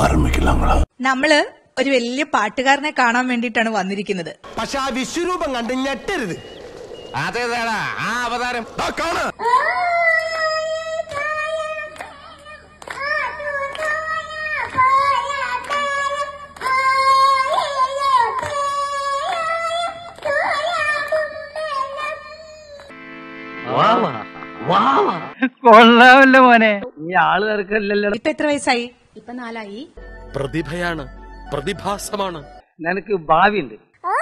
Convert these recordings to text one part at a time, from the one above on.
ആരംഭിക്കില്ല നമ്മള് ഒരു വലിയ പാട്ടുകാരനെ കാണാൻ വേണ്ടിയിട്ടാണ് വന്നിരിക്കുന്നത് പക്ഷെ ആ വിശ്വരൂപം കണ്ട് ഞെട്ടരുത് അതേതാടാ ആ അവതാരം കൊള്ളാമല്ലോ മോനെ ഈ ആള് തീർക്കല്ലല്ലോ ഇപ്പൊ എത്ര വയസ്സായി ഇപ്പൊ നാലായി പ്രതിഭയാണ് പ്രതിഭാസമാണ് നിനക്ക് ഭാവിയുണ്ട്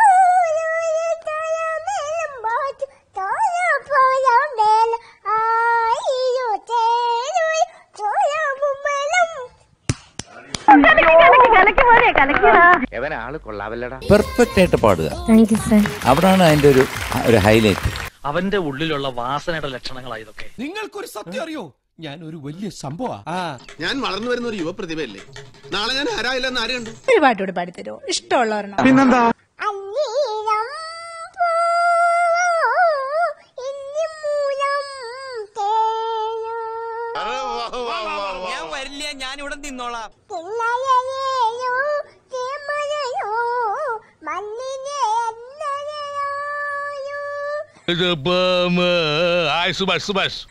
എവൻ ആള് കൊള്ളാവല്ലടാ പെർഫെക്റ്റ് ആയിട്ട് പാടുക താങ്ക് യു സർ അവിടാണ് അതിന്റെ ഒരു ഒരു ഹൈലൈറ്റ് അവന്റെ ഉള്ളിലുള്ള വാസനയുടെ ലക്ഷണങ്ങളാ ഇതൊക്കെ നിങ്ങൾക്കൊരു സത്യം അറിയോ ഞാൻ ഒരു വലിയ സംഭവ ആ ഞാൻ വളർന്നു വരുന്ന ഒരു യുവപ്രതിഭയല്ലേ നാളെ ഞാൻ ആരായില്ലെന്ന് ആര് കണ്ടു ഒരു പാട്ടോട് പാടിത്തരുമോ ഇഷ്ടമുള്ള ഒരെണ്ണം ഞാൻ വരില്ല ഞാൻ ഇവിടെ നിന്നോളാം സുഭാഷ് സുഭാഷ്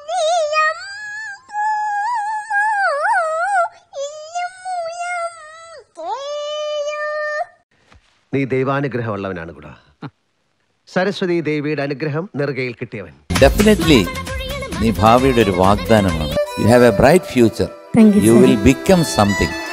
നീ ദൈവാനുഗ്രഹമുള്ളവനാണ് കൂടാ സരസ്വതി ദേവിയുടെ അനുഗ്രഹം നെറുകയിൽ കിട്ടിയവൻ ഡെഫിനറ്റ്ലി നീ ഭാവിയുടെ ഒരു വാഗ്ദാനമാണ് you have a bright future thank you you will become something